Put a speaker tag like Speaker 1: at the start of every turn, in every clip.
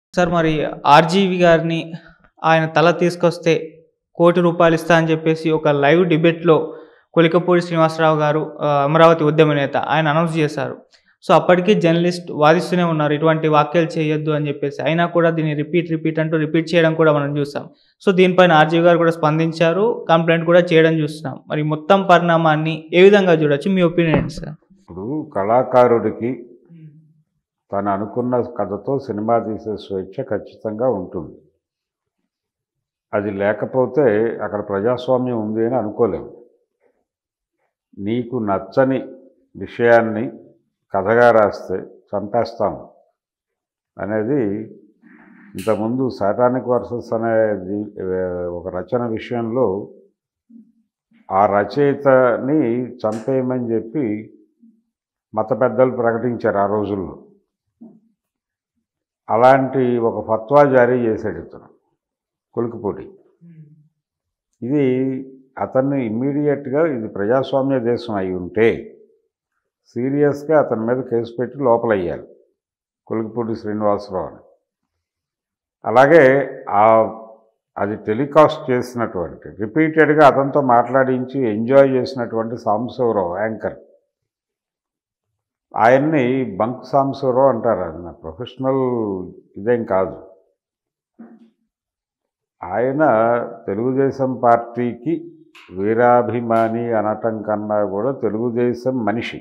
Speaker 1: Sir మరి RGV గారిని ఆయన తల తీసుకొస్తే కోటి రూపాయలు ఇస్తా అని చెప్పేసి ఒక లైవ్ డిబేట్లో కొలికపూడి శ్రీనివాసరావు గారు ఆ, అమరావతి ఉద్యమ నేత ఆయన అనౌన్స్ చేశారు సో అప్పటికీ జర్నలిస్ట్ వాదిస్తూనే ఉన్నారు ఇటువంటి వాక్యాలు చేయొద్దు అని చెప్పేసి అయినా కూడా దీన్ని రిపీట్ రిపీట్ అంటూ రిపీట్ చేయడం కూడా మనం చూసాం సో దీనిపైన ఆర్జీవి గారు కూడా స్పందించారు కంప్లైంట్ కూడా చేయడం చూస్తున్నాం మరి మొత్తం పరిణామాన్ని ఏ విధంగా చూడొచ్చు మీ ఒపీనియన్ సార్
Speaker 2: ఇప్పుడు కళాకారుడికి తను అనుకున్న కథతో సినిమా తీసే స్వేచ్ఛ ఖచ్చితంగా ఉంటుంది అది లేకపోతే అక్కడ ప్రజాస్వామ్యం ఉంది అని అనుకోలేము నీకు నచ్చని విషయాన్ని కథగా రాస్తే చంపేస్తాము అనేది ఇంతకుముందు సాటానిక్ వర్సెస్ అనే ది- ఒక రచన విషయంలో ఆ రచయితని చంపేయమని చెప్పి మత పెద్దలు ప్రకటించారు ఆ రోజుల్లో అలాంటి ఒక ఫత్వా జారీ చేశాడు ఇతను కొలికిపూడి ఇది అతన్ని ఇమ్మీడియట్గా ఇది ప్రజాస్వామ్య దేశం అయి ఉంటే సీరియస్గా అతని మీద కేసు పెట్టి లోపలయ్యాలి కొలికిపూడి శ్రీనివాసరావు అని అలాగే ఆ అది టెలికాస్ట్ చేసినటువంటి రిపీటెడ్గా అతనితో మాట్లాడించి ఎంజాయ్ చేసినటువంటి సాంబశివరావు యాంకర్ ఆయన్ని బంక్ సాంబశివరావు అంటారు ఆయన ప్రొఫెషనల్ ఇదేం కాదు ఆయన తెలుగుదేశం పార్టీకి వీరాభిమాని అనటం కన్నా కూడా తెలుగుదేశం మనిషి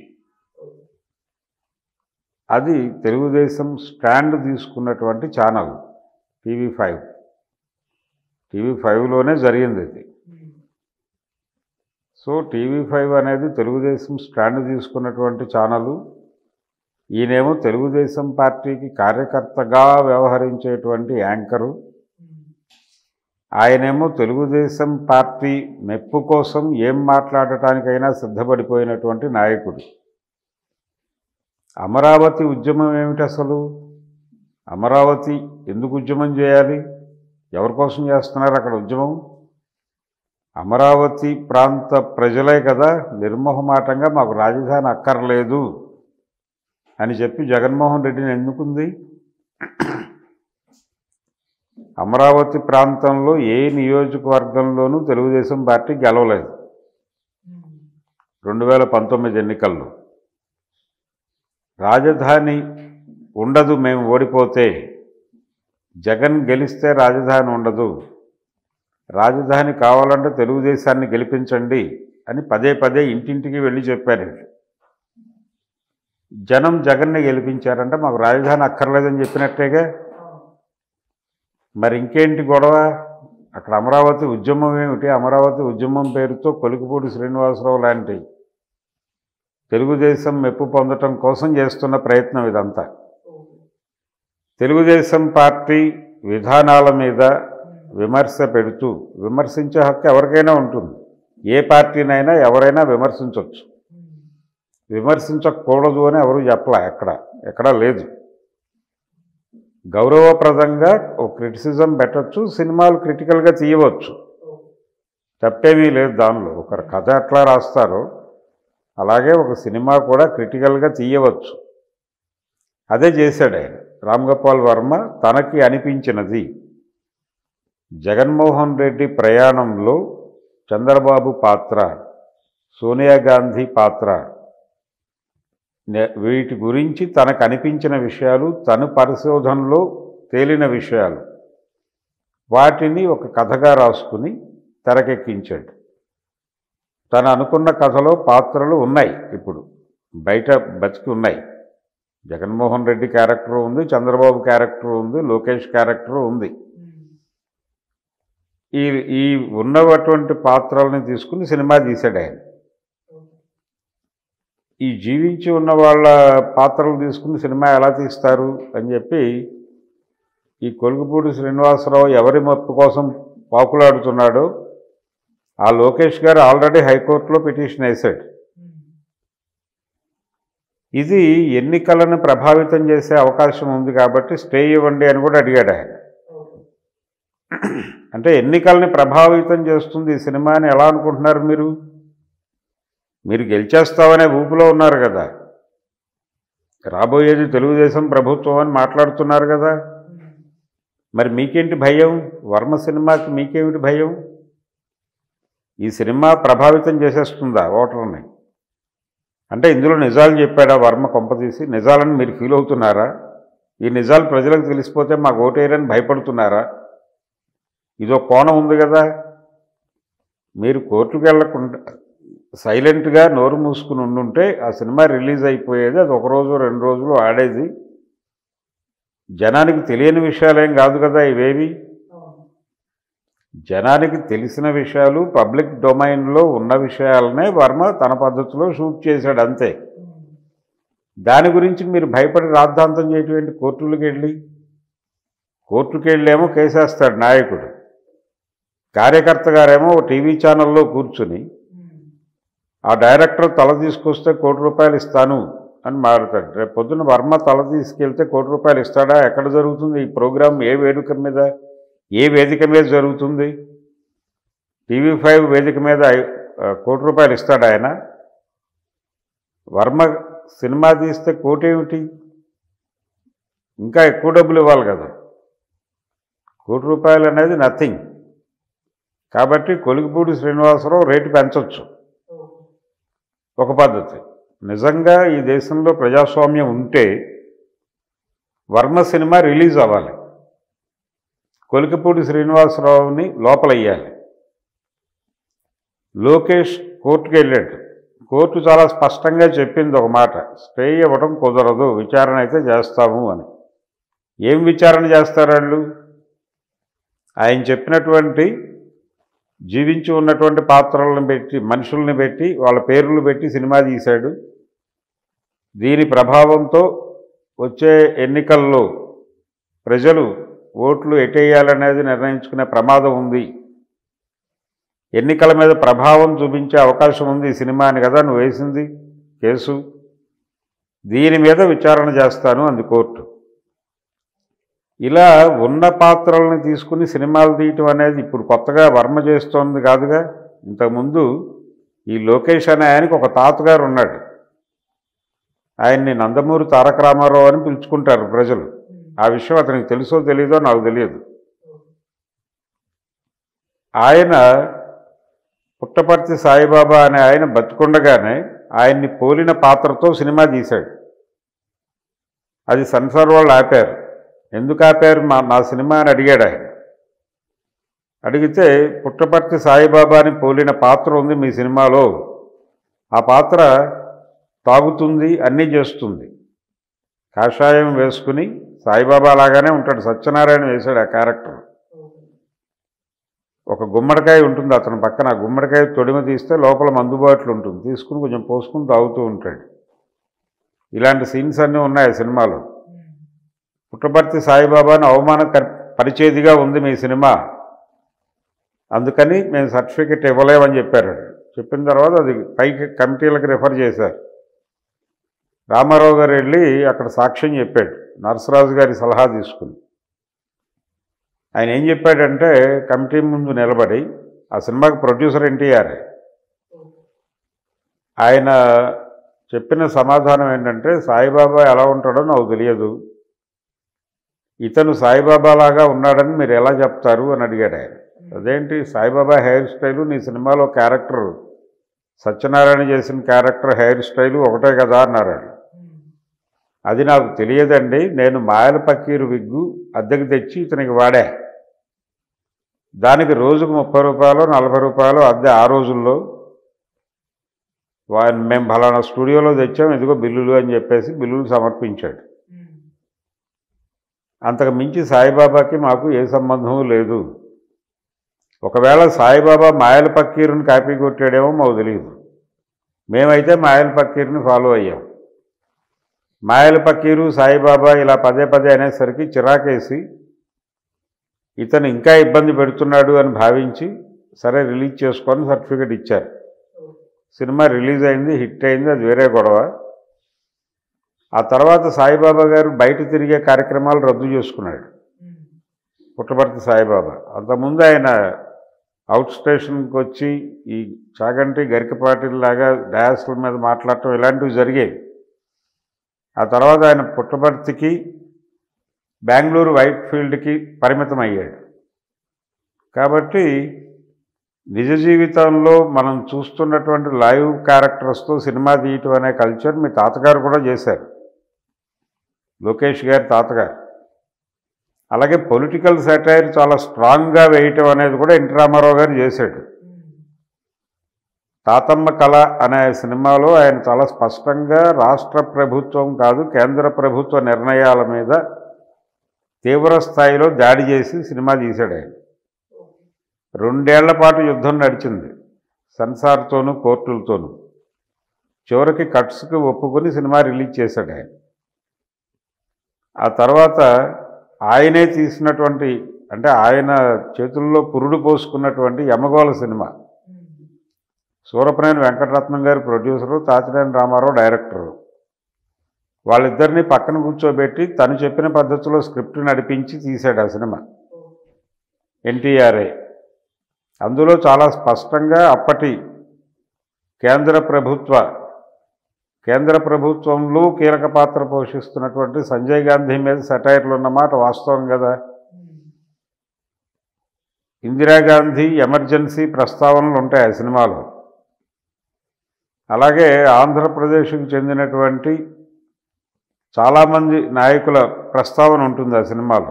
Speaker 2: అది తెలుగుదేశం స్టాండ్ తీసుకున్నటువంటి ఛానల్ టీవీ ఫైవ్ టీవీ ఫైవ్లోనే జరిగింది ఇది సో టీవీ ఫైవ్ అనేది తెలుగుదేశం స్టాండ్ తీసుకున్నటువంటి ఛానలు ఈయనేమో తెలుగుదేశం పార్టీకి కార్యకర్తగా వ్యవహరించేటువంటి యాంకరు ఆయనేమో తెలుగుదేశం పార్టీ మెప్పు కోసం ఏం మాట్లాడటానికైనా సిద్ధపడిపోయినటువంటి నాయకుడు అమరావతి ఉద్యమం ఏమిటి అసలు అమరావతి ఎందుకు ఉద్యమం చేయాలి ఎవరి కోసం చేస్తున్నారు అక్కడ ఉద్యమం అమరావతి ప్రాంత ప్రజలే కదా నిర్మోహమాటంగా మాకు రాజధాని అక్కర్లేదు అని చెప్పి జగన్మోహన్ రెడ్డిని ఎన్నుకుంది అమరావతి ప్రాంతంలో ఏ నియోజకవర్గంలోనూ తెలుగుదేశం పార్టీ గెలవలేదు రెండు వేల పంతొమ్మిది ఎన్నికల్లో రాజధాని ఉండదు మేము ఓడిపోతే జగన్ గెలిస్తే రాజధాని ఉండదు రాజధాని కావాలంటే తెలుగుదేశాన్ని గెలిపించండి అని పదే పదే ఇంటింటికి వెళ్ళి చెప్పారు వీళ్ళు. జనం జగన్ని గెలిపించారంటే మాకు రాజధాని అక్కర్లేదని చెప్పినట్టేగా మరి ఇంకేంటి గొడవ అక్కడ అమరావతి ఉద్యమం ఏమిటి అమరావతి ఉద్యమం పేరుతో కొలికిపూడి శ్రీనివాసరావు లాంటి తెలుగుదేశం మెప్పు పొందటం కోసం చేస్తున్న ప్రయత్నం ఇదంతా తెలుగుదేశం పార్టీ విధానాల మీద విమర్శ పెడుతూ విమర్శించే హక్కు ఎవరికైనా ఉంటుంది ఏ పార్టీనైనా ఎవరైనా విమర్శించవచ్చు విమర్శించకూడదు అని ఎవరు చెప్పలే ఎక్కడ ఎక్కడా లేదు గౌరవప్రదంగా ఒక క్రిటిసిజం పెట్టచ్చు సినిమాలు క్రిటికల్గా తీయవచ్చు తప్పేమీ లేదు దానిలో ఒక కథ ఎట్లా రాస్తారో అలాగే ఒక సినిమా కూడా క్రిటికల్గా తీయవచ్చు అదే చేశాడు ఆయన రామ్ గోపాల్ వర్మ తనకి అనిపించినది జగన్మోహన్ రెడ్డి ప్రయాణంలో చంద్రబాబు పాత్ర సోనియా గాంధీ పాత్ర నే- వీటి గురించి తనకు అనిపించిన విషయాలు తను పరిశోధనలో తేలిన విషయాలు వాటిని ఒక కథగా రాసుకుని తెరకెక్కించాడు తను అనుకున్న కథలో పాత్రలు ఉన్నాయి ఇప్పుడు బయట బతికి ఉన్నాయి జగన్మోహన్ రెడ్డి క్యారెక్టర్ ఉంది చంద్రబాబు క్యారెక్టర్ ఉంది లోకేష్ క్యారెక్టర్ ఉంది ఈ ఈ ఉన్నటువంటి పాత్రల్ని తీసుకుని సినిమా తీశాడు ఆయన ఈ జీవించి ఉన్న వాళ్ళ పాత్రలు తీసుకుని సినిమా ఎలా తీస్తారు అని చెప్పి ఈ కొలుగుపూడి శ్రీనివాసరావు ఎవరి మొప్పు కోసం పాకులాడుతున్నాడో ఆ లోకేష్ గారు ఆల్రెడీ హైకోర్టులో పిటిషన్ వేశాడు ఇది ఎన్నికలను ప్రభావితం చేసే అవకాశం ఉంది కాబట్టి స్టే ఇవ్వండి అని కూడా అడిగాడు ఆయన అంటే ఎన్నికల్ని ప్రభావితం చేస్తుంది ఈ సినిమా అని ఎలా అనుకుంటున్నారు మీరు మీరు గెలిచేస్తామనే ఊపులో ఉన్నారు కదా రాబోయేది తెలుగుదేశం ప్రభుత్వం అని మాట్లాడుతున్నారు కదా మరి మీకేంటి భయం వర్మ సినిమాకి మీకేమిటి భయం ఈ సినిమా ప్రభావితం చేసేస్తుందా ఓటర్ని అంటే ఇందులో నిజాలు చెప్పాడా వర్మ కొంపతీసి నిజాలని మీరు ఫీల్ అవుతున్నారా ఈ నిజాలు ప్రజలకు తెలిసిపోతే మాకు ఓటేయరని భయపడుతున్నారా ఇదో కోణం ఉంది కదా మీరు కోర్టుకు వెళ్లకుండా సైలెంట్గా నోరు మూసుకుని ఉండుంటే ఆ సినిమా రిలీజ్ అయిపోయేది అది ఒక రోజు రెండు రోజులు ఆడేది జనానికి తెలియని విషయాలేం కాదు కదా ఇవేవి జనానికి తెలిసిన విషయాలు పబ్లిక్ డొమైన్లో ఉన్న విషయాలనే వర్మ తన పద్ధతిలో షూట్ చేశాడు అంతే దాని గురించి మీరు భయపడి రాద్ధాంతం చేయటువంటి కోర్టులకు వెళ్ళి కోర్టుకు వెళ్ళేమో కేసేస్తాడు నాయకుడు కార్యకర్త గారేమో ఓ టీవీ ఛానల్లో కూర్చుని ఆ డైరెక్టర్ తల తీసుకొస్తే కోటి రూపాయలు ఇస్తాను అని మాట్లాడతాడు రేపు పొద్దున్న వర్మ తల తీసుకెళ్తే కోటి రూపాయలు ఇస్తాడా ఎక్కడ జరుగుతుంది ఈ ప్రోగ్రాం ఏ వేదిక మీద ఏ వేదిక మీద జరుగుతుంది టీవీ ఫైవ్ వేదిక మీద ఐ- ఆ, కోటి రూపాయలు ఇస్తాడా ఆయన వర్మ సినిమా తీస్తే కోటి ఏమిటి ఇంకా ఎక్కువ డబ్బులు ఇవ్వాలి కదా కోటి రూపాయలు అనేది నథింగ్ కాబట్టి కొలిగిపూడి శ్రీనివాసరావు రేటు పెంచవచ్చు ఒక పద్ధతి నిజంగా ఈ దేశంలో ప్రజాస్వామ్యం ఉంటే వర్మ సినిమా రిలీజ్ అవ్వాలి కొలికపూడి శ్రీనివాసరావుని లోపలయ్యాలి లోకేష్ కోర్టుకు వెళ్ళాడు కోర్టు చాలా స్పష్టంగా చెప్పింది ఒక మాట స్టే ఇవ్వడం కుదరదు విచారణ అయితే చేస్తాము అని ఏం విచారణ చేస్తారు వాళ్ళు ఆయన చెప్పినటువంటి జీవించి ఉన్నటువంటి పాత్రలను పెట్టి మనుషుల్ని పెట్టి వాళ్ళ పేర్లు పెట్టి సినిమా తీశాడు దీని ప్రభావంతో వచ్చే ఎన్నికల్లో ప్రజలు ఓట్లు ఎటేయాలనేది నిర్ణయించుకునే ప్రమాదం ఉంది ఎన్నికల మీద ప్రభావం చూపించే అవకాశం ఉంది ఈ సినిమా అని కదా నువ్వు వేసింది కేసు దీని మీద విచారణ చేస్తాను అంది కోర్టు ఇలా ఉన్న పాత్రల్ని తీసుకుని సినిమాలు తీయటం అనేది ఇప్పుడు కొత్తగా వర్మ చేస్తోంది కాదుగా ఇంతకుముందు ఈ లోకేష్ అనే ఆయనకి ఒక తాతగారు ఉన్నాడు ఆయన్ని నందమూరి తారక రామారావు అని పిలుచుకుంటారు ప్రజలు ఆ విషయం అతనికి తెలుసో తెలీదో నాకు తెలియదు ఆయన పుట్టపర్తి సాయిబాబా అనే ఆయన బతికుండగానే ఆయన్ని పోలిన పాత్రతో సినిమా తీశాడు అది సెన్సార్ వాళ్ళు ఆపారు ఎందుకు ఆపారు మా నా సినిమా అని అడిగాడు ఆయన అడిగితే పుట్టపర్తి సాయిబాబాని పోలిన పాత్ర ఉంది మీ సినిమాలో ఆ పాత్ర తాగుతుంది అన్నీ చేస్తుంది కాషాయం వేసుకుని సాయిబాబా లాగానే ఉంటాడు సత్యనారాయణ వేశాడు ఆ క్యారెక్టర్ ఒక గుమ్మడికాయ ఉంటుంది అతని పక్కన ఆ గుమ్మడికాయ తొడిమ తీస్తే లోపల మందుబాట్లు ఉంటుంది తీసుకుని కొంచెం పోసుకుని తాగుతూ ఉంటాడు ఇలాంటి సీన్స్ అన్నీ ఉన్నాయి ఆ సినిమాలో పుట్టపర్తి సాయిబాబాని అవమాన పరిచేదిగా ఉంది మీ సినిమా అందుకని మేము సర్టిఫికెట్ ఇవ్వలేమని చెప్పారు చెప్పిన తర్వాత అది పైకి కమిటీలకు రిఫర్ చేశారు రామారావు గారు వెళ్ళి అక్కడ సాక్ష్యం చెప్పాడు నరసరాజు గారి సలహా తీసుకుని ఆయన ఏం చెప్పాడంటే కమిటీ ముందు నిలబడి ఆ సినిమాకి ప్రొడ్యూసర్ ఎన్టీఆర్ ఆయన చెప్పిన సమాధానం ఏంటంటే సాయిబాబా ఎలా ఉంటాడో నాకు తెలియదు ఇతను సాయిబాబా లాగా ఉన్నాడని మీరు ఎలా చెప్తారు అని అడిగాడు ఆయన అదేంటి సాయిబాబా హెయిర్ స్టైలు నీ సినిమాలో క్యారెక్టర్ సత్యనారాయణ చేసిన క్యారెక్టర్ హెయిర్ స్టైలు ఒకటే కదా అన్నారు ఆయన. అది నాకు తెలియదండి నేను మాయల పక్కీరు విగ్గు అద్దెకి తెచ్చి ఇతనికి వాడా దానికి రోజుకు ముప్పై రూపాయలు నలభై రూపాయలు అద్దె ఆ రోజుల్లో వా మేము ఫలానా స్టూడియోలో తెచ్చాం ఇదిగో బిల్లులు అని చెప్పేసి బిల్లులు సమర్పించాడు అంతకు మించి సాయిబాబాకి మాకు ఏ సంబంధము లేదు ఒకవేళ సాయిబాబా మాయల పక్కీరుని కాపీ కొట్టాడేమో మాకు తెలియదు మేమైతే మాయల పక్కీరుని ఫాలో అయ్యాం మాయల పక్కీరు సాయిబాబా ఇలా పదే పదే అనేసరికి చిరాకేసి ఇతను ఇంకా ఇబ్బంది పెడుతున్నాడు అని భావించి సరే రిలీజ్ చేసుకొని సర్టిఫికెట్ ఇచ్చారు సినిమా రిలీజ్ అయింది హిట్ అయింది అది వేరే గొడవ ఆ తర్వాత సాయిబాబా గారు బయట తిరిగే కార్యక్రమాలు రద్దు చేసుకున్నాడు పుట్టపర్తి సాయిబాబా అంతకుముందు ఆయన అవుట్ స్టేషన్కి వచ్చి ఈ చాగంటి గరికపాటిలాగా డయాస్ల మీద మాట్లాడటం ఇలాంటివి జరిగాయి ఆ తర్వాత ఆయన పుట్టపర్తికి బెంగళూరు వైట్ ఫీల్డ్కి పరిమితం అయ్యాడు కాబట్టి నిజ జీవితంలో మనం చూస్తున్నటువంటి లైవ్ క్యారెక్టర్స్తో సినిమా తీయటం అనే కల్చర్ మీ తాతగారు కూడా చేశారు లోకేష్ గారి తాతగారు అలాగే పొలిటికల్ సెటైర్ చాలా స్ట్రాంగ్గా వేయటం అనేది కూడా ఎన్టీ రామారావు గారు చేశాడు తాతమ్మ కళ అనే సినిమాలో ఆయన చాలా స్పష్టంగా రాష్ట్ర ప్రభుత్వం కాదు కేంద్ర ప్రభుత్వ నిర్ణయాల మీద తీవ్ర స్థాయిలో దాడి చేసి సినిమా తీశాడు ఆయన రెండేళ్ల పాటు యుద్ధం నడిచింది సెన్సార్తోనూ కోర్టులతోనూ చివరికి కట్స్కి ఒప్పుకొని సినిమా రిలీజ్ చేశాడు ఆయన ఆ తర్వాత ఆయనే తీసినటువంటి అంటే ఆయన చేతుల్లో పురుడు పోసుకున్నటువంటి యమగోళ సినిమా సూరపనేని వెంకటరత్నం గారి ప్రొడ్యూసరు తాతినేని రామారావు డైరెక్టరు వాళ్ళిద్దరిని పక్కన కూర్చోబెట్టి తను చెప్పిన పద్ధతిలో స్క్రిప్ట్ నడిపించి తీశాడు ఆ సినిమా ఎన్టీఆర్ఏ అందులో చాలా స్పష్టంగా అప్పటి కేంద్ర ప్రభుత్వ కేంద్ర ప్రభుత్వంలో కీలక పాత్ర పోషిస్తున్నటువంటి సంజయ్ గాంధీ మీద సెటైర్లు ఉన్నమాట వాస్తవం కదా ఇందిరాగాంధీ ఎమర్జెన్సీ ప్రస్తావనలు ఉంటాయి ఆ సినిమాలో అలాగే ఆంధ్రప్రదేశ్కి చెందినటువంటి చాలామంది నాయకుల ప్రస్తావన ఉంటుంది ఆ సినిమాలో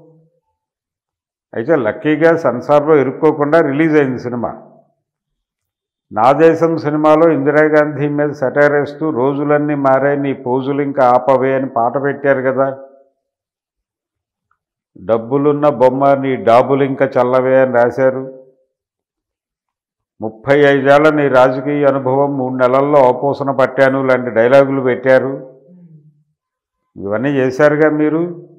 Speaker 2: అయితే లక్కీగా సెన్సార్లో ఇరుక్కోకుండా రిలీజ్ అయింది సినిమా నా దేశం సినిమాలో ఇందిరాగాంధీ మీద సెటైర్ వేస్తూ రోజులన్నీ మారే నీ పోజులు ఇంకా ఆపవే అని పాట పెట్టారు కదా డబ్బులున్న బొమ్మ నీ డాబులు ఇంకా చల్లవే అని రాశారు ముప్పై ఐదేళ్ల నీ రాజకీయ అనుభవం మూడు నెలల్లో అవపోసన పట్టాను లాంటి డైలాగులు పెట్టారు ఇవన్నీ చేశారుగా మీరు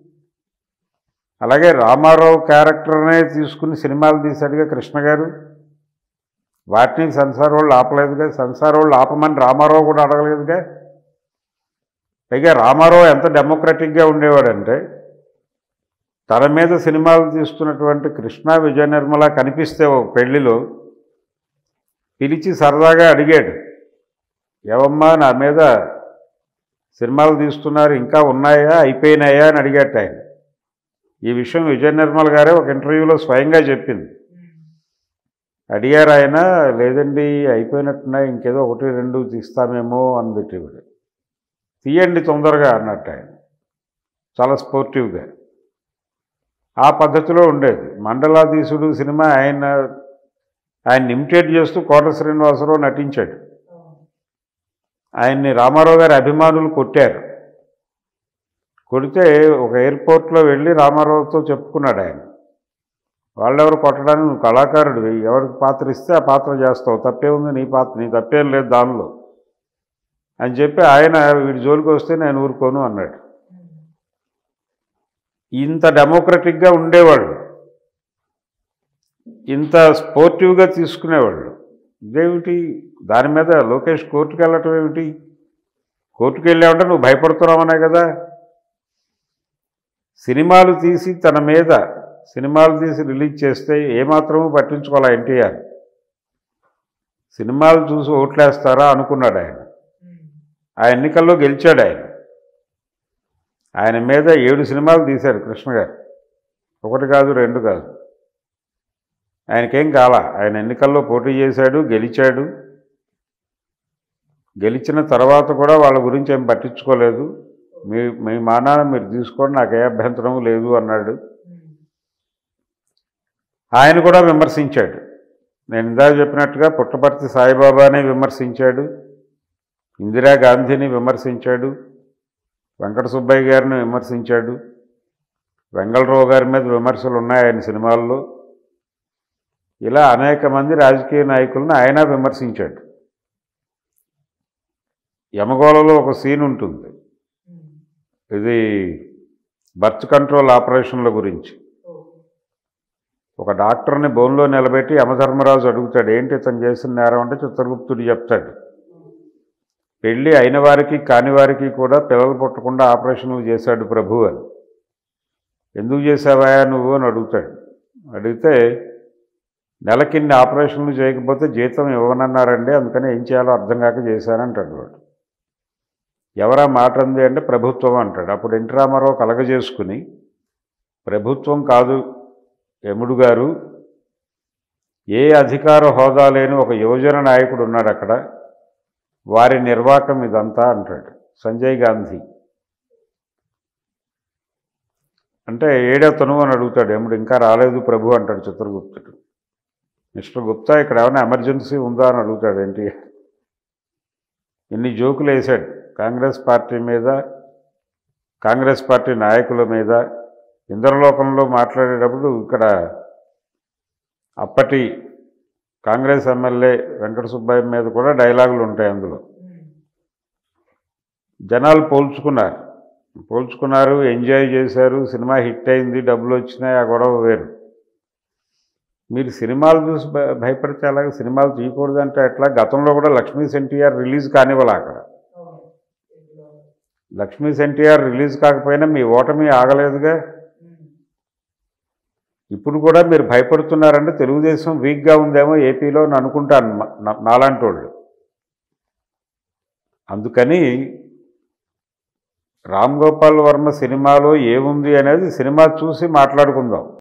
Speaker 2: అలాగే రామారావు క్యారెక్టర్నే తీసుకుని సినిమాలు తీశాడుగా కృష్ణ గారు వాటిని సెన్సార్ వాళ్ళు ఆపలేదుగా సెన్సార్ వాళ్ళు ఆపమని రామారావు కూడా అడగలేదుగా పైగా రామారావు ఎంత డెమోక్రటిక్గా ఉండేవాడంటే తన మీద సినిమాలు తీస్తున్నటువంటి కృష్ణ విజయ నిర్మల కనిపిస్తే ఒక పెళ్లిలో పిలిచి సరదాగా అడిగాడు ఏవమ్మా నా మీద సినిమాలు తీస్తున్నారు ఇంకా ఉన్నాయా అయిపోయినాయా అని అడిగాట ఆయన ఈ విషయం విజయ నిర్మల్ గారే ఒక ఇంటర్వ్యూలో స్వయంగా చెప్పింది అడిగారు ఆయన లేదండి అయిపోయినట్టున్నాయి ఇంకేదో ఒకటి రెండు తీస్తామేమో అంది టీవీ తీయండి తొందరగా అన్నట్టు ఆయన చాలా స్పోర్టివ్గా ఆ పద్ధతిలో ఉండేది మండలాధీశుడు సినిమా ఆయన ఆయన ఇమిటేట్ చేస్తూ కోట శ్రీనివాసరావు నటించాడు ఆయన్ని రామారావు గారి అభిమానులు కొట్టారు కొడితే ఒక ఎయిర్పోర్ట్లో వెళ్ళి రామారావుతో చెప్పుకున్నాడు ఆయన వాళ్ళెవరు కొట్టడానికి నువ్వు కళాకారుడివి ఎవరికి పాత్ర ఇస్తే ఆ పాత్ర చేస్తావు తప్పే ఉంది నీ పాత్ర నీ తప్పేం లేదు దానిలో అని చెప్పి ఆయన వీడి జోలికి వస్తే నేను ఊరుకోను అన్నాడు ఇంత డెమోక్రటిక్గా ఉండేవాళ్ళు ఇంత స్పోర్టివ్గా తీసుకునేవాళ్ళు ఇదేమిటి దాని మీద లోకేష్ కోర్టుకు వెళ్ళటం ఏమిటి కోర్టుకు వెళ్ళావంటే నువ్వు భయపడుతున్నావనే కదా సినిమాలు తీసి తన మీద సినిమాలు తీసి రిలీజ్ చేస్తే ఏమాత్రమూ పట్టించుకోవాలి ఎన్టీఆర్ సినిమాలు చూసి ఓట్లేస్తారా అనుకున్నాడు ఆయన ఆ ఎన్నికల్లో గెలిచాడు ఆయన ఆయన మీద ఏడు సినిమాలు తీశారు కృష్ణ గారు ఒకటి కాదు రెండు కాదు ఆయనకేం కాల ఆయన ఎన్నికల్లో పోటీ చేశాడు గెలిచాడు గెలిచిన తర్వాత కూడా వాళ్ళ గురించి ఏం పట్టించుకోలేదు మీ మీ మానాన మీరు తీసుకోండి నాకు ఏ అభ్యంతరం లేదు అన్నాడు ఆయన కూడా విమర్శించాడు నేను ఇందాక చెప్పినట్టుగా పుట్టపర్తి సాయిబాబాని విమర్శించాడు ఇందిరాగాంధీని విమర్శించాడు వెంకట సుబ్బయ్య గారిని విమర్శించాడు వెంగళరావు గారి మీద విమర్శలు ఉన్నాయి ఆయన సినిమాల్లో ఇలా అనేక మంది రాజకీయ నాయకులను ఆయన విమర్శించాడు యమగోళలో ఒక సీన్ ఉంటుంది ఇది బర్త్ కంట్రోల్ ఆపరేషన్ల గురించి ఒక డాక్టర్ని బోన్లో నిలబెట్టి యమధర్మరాజు అడుగుతాడు ఏంటి ఇతను చేసిన నేరం అంటే చిత్రగుప్తుడు చెప్తాడు పెళ్ళి అయిన వారికి కాని వారికి కూడా పిల్లలు పుట్టకుండా ఆపరేషన్లు చేశాడు ప్రభు అని ఎందుకు చేసావా నువ్వు అని అడుగుతాడు అడిగితే నెలకిన్ని ఆపరేషన్లు చేయకపోతే జీతం ఇవ్వనన్నారండి అందుకని ఏం చేయాలో అర్థం కాక చేశానంటాడు వాడు ఎవరా మాట అంది అంటే ప్రభుత్వం అంటాడు అప్పుడు ఎన్టీ రామారావు కలగజేసుకుని ప్రభుత్వం కాదు యముడు గారు ఏ అధికార హోదా లేని ఒక యువజన నాయకుడు ఉన్నాడు అక్కడ వారి నిర్వాకం ఇదంతా అంటాడు సంజయ్ గాంధీ అంటే ఏడో తనువు అని అడుగుతాడు ఎముడు ఇంకా రాలేదు ప్రభు అంటాడు చిత్రగుప్తుడు మిస్టర్ గుప్తా ఇక్కడ ఏమైనా ఎమర్జెన్సీ ఉందా అని అడుగుతాడు ఏంటి ఇన్ని జోకులు వేశాడు కాంగ్రెస్ పార్టీ మీద కాంగ్రెస్ పార్టీ నాయకుల మీద ఇంద్రలోకంలో మాట్లాడేటప్పుడు ఇక్కడ అప్పటి కాంగ్రెస్ ఎమ్మెల్యే వెంకట సుబ్బయ్య మీద కూడా డైలాగులు ఉంటాయి అందులో జనాలు పోల్చుకున్నారు పోల్చుకున్నారు ఎంజాయ్ చేశారు సినిమా హిట్ అయింది డబ్బులు వచ్చినాయి ఆ గొడవ వేరు మీరు సినిమాలు చూసి భ- భయపడితే అలాగే సినిమాలు తీయకూడదు అంటే ఎట్లా గతంలో కూడా లక్ష్మీ ఎన్టీఆర్ రిలీజ్ కానివ్వాల అక్కడ లక్ష్మీ ఎన్టీఆర్ రిలీజ్ కాకపోయినా మీ ఓటమి ఆగలేదుగా ఇప్పుడు కూడా మీరు భయపడుతున్నారంటే తెలుగుదేశం వీక్గా ఉందేమో ఏపీలో అని అనుకుంటాను మ- నా- నాలాంటి వాళ్ళు అందుకని రామ్ గోపాల్ వర్మ సినిమాలో ఏముంది అనేది సినిమా చూసి మాట్లాడుకుందాం